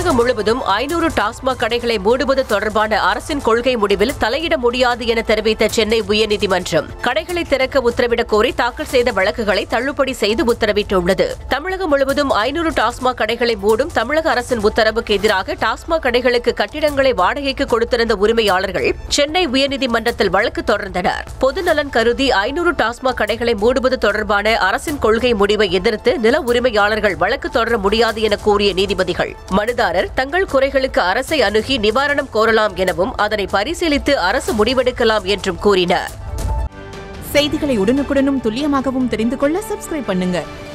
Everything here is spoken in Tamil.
தமிழகம் முழுவதும் ஐநூறு டாஸ்மாக் கடைகளை மூடுவது தொடர்பான அரசின் கொள்கை முடிவில் தலையிட முடியாது என தெரிவித்த சென்னை உயர்நீதிமன்றம் கடைகளை திறக்க உத்தரவிடக் கோரி தாக்கல் செய்த வழக்குகளை தள்ளுபடி செய்து உத்தரவிட்டுள்ளது தமிழகம் முழுவதும் ஐநூறு டாஸ்மாக் கடைகளை மூடும் தமிழக அரசின் உத்தரவுக்கு எதிராக டாஸ்மாக் கடைகளுக்கு கட்டிடங்களை வாடகைக்கு கொடுத்திருந்த உரிமையாளர்கள் சென்னை உயர்நீதிமன்றத்தில் வழக்கு தொடர்ந்தனர் பொதுநலன் கருதி ஐநூறு டாஸ்மாக் கடைகளை மூடுவது தொடர்பான அரசின் கொள்கை முடிவை எதிர்த்து நில உரிமையாளர்கள் வழக்கு தொடர முடியாது என கூறிய நீதிபதிகள் மனுதாரர் தங்கள் குறைகளுக்கு அரசை அணுகி நிவாரணம் கோரலாம் எனவும் அதனை பரிசீலித்து அரசு முடிவெடுக்கலாம் என்றும் கூறினர் செய்திகளை உடனுக்குடனும் துல்லியமாகவும் தெரிந்து கொள்ள சப்ஸ்கிரைப் பண்ணுங்க